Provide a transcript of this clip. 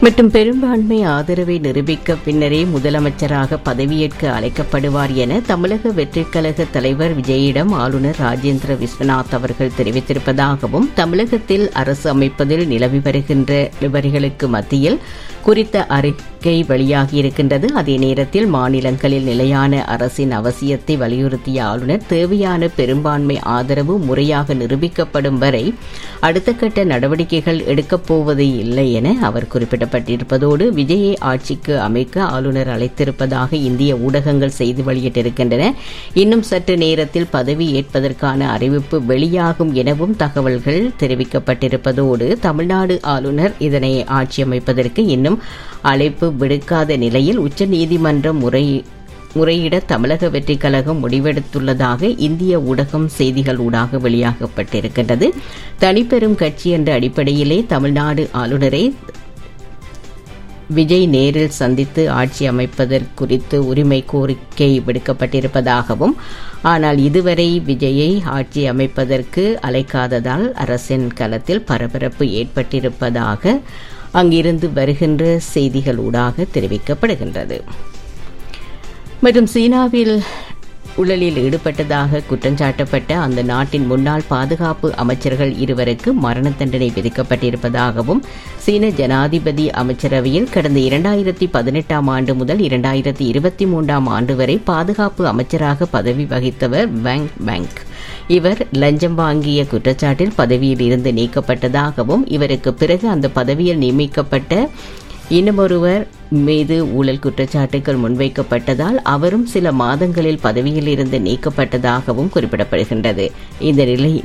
மற்றும் பெரும்பான்மை ஆதரவை நிரூபிக்க பின்னரே முதலமைச்சராக பதவியேற்க அழைக்கப்படுவார் என தமிழக வெற்றிக் கழக தலைவர் விஜயிடம் ஆளுநர் ராஜேந்திர விஸ்வநாத் அவர்கள் தெரிவித்திருப்பதாகவும் தமிழகத்தில் அரசு அமைப்பதில் நிலவி வருகின்ற நிபர்களுக்கு மத்தியில் குறித்த அறிக்கை வெளியாகியிருக்கின்றது அதே நேரத்தில் மாநிலங்களில் நிலையான அரசின் அவசியத்தை வலியுறுத்திய ஆளுநர் தேவையான பெரும்பான்மை ஆதரவு முறையாக நிரூபிக்கப்படும் வரை அடுத்த கட்ட நடவடிக்கைகள் எடுக்கப் போவது இல்லை என அவர் குறிப்பிடப்பட்டிருப்பதோடு விஜயை ஆட்சிக்கு அமைக்க ஆளுநர் அழைத்திருப்பதாக இந்திய ஊடகங்கள் செய்தி வெளியிட்டிருக்கின்றன இன்னும் சற்று நேரத்தில் பதவி ஏற்பதற்கான அறிவிப்பு வெளியாகும் எனவும் தகவல்கள் தெரிவிக்கப்பட்டிருப்பதோடு தமிழ்நாடு ஆளுநர் இதனை ஆட்சி அமைப்பதற்கு இன்னும் அழைப்பு விடுக்காத நிலையில் உச்சநீதிமன்றம் முறை முறையிட தமிழக வெற்றிக் கழகம் முடிவெடுத்துள்ளதாக இந்திய ஊடகம் செய்திகள் ஊடாக வெளியாகப்பட்டிருக்கின்றது தனிப்பெரும் கட்சி என்ற அடிப்படையிலே தமிழ்நாடு ஆளுநரை விஜய் நேரில் சந்தித்து ஆட்சி அமைப்பதற்குறித்து உரிமை கோரிக்கை விடுக்கப்பட்டிருப்பதாகவும் ஆனால் இதுவரை விஜயை ஆட்சி அமைப்பதற்கு அழைக்காததால் அரசின் களத்தில் பரபரப்பு ஏற்பட்டிருப்பதாக அங்கிருந்து வருகின்ற செய்திகள் ஊடாக தெரிவிக்கப்படுகின்றது மற்றும் சீனாவில் ஊழலில் ஈடுபட்டதாக குற்றஞ்சாட்டப்பட்ட அந்த நாட்டின் முன்னாள் பாதுகாப்பு அமைச்சர்கள் இருவருக்கு மரண தண்டனை விதிக்கப்பட்டிருப்பதாகவும் சீன ஜனாதிபதி அமைச்சரவையில் கடந்த இரண்டாயிரத்தி பதினெட்டாம் ஆண்டு முதல் இரண்டாயிரத்தி இருபத்தி மூன்றாம் ஆண்டு வரை பாதுகாப்பு அமைச்சராக பதவி வகித்தவர் பேங் பேங்க் இவர் லஞ்சம் வாங்கிய குற்றச்சாட்டில் பதவியில் இருந்து நீக்கப்பட்டதாகவும் இவருக்கு பிறகு அந்த பதவியில் நியமிக்கப்பட்ட இன்னுமொருவர் மீது ஊழல் குற்றச்சாட்டுகள் முன்வைக்கப்பட்டதால் அவரும் சில மாதங்களில் பதவியில் இருந்து நீக்கப்பட்டதாகவும் குறிப்பிடப்படுகின்றது இந்த நிலையில்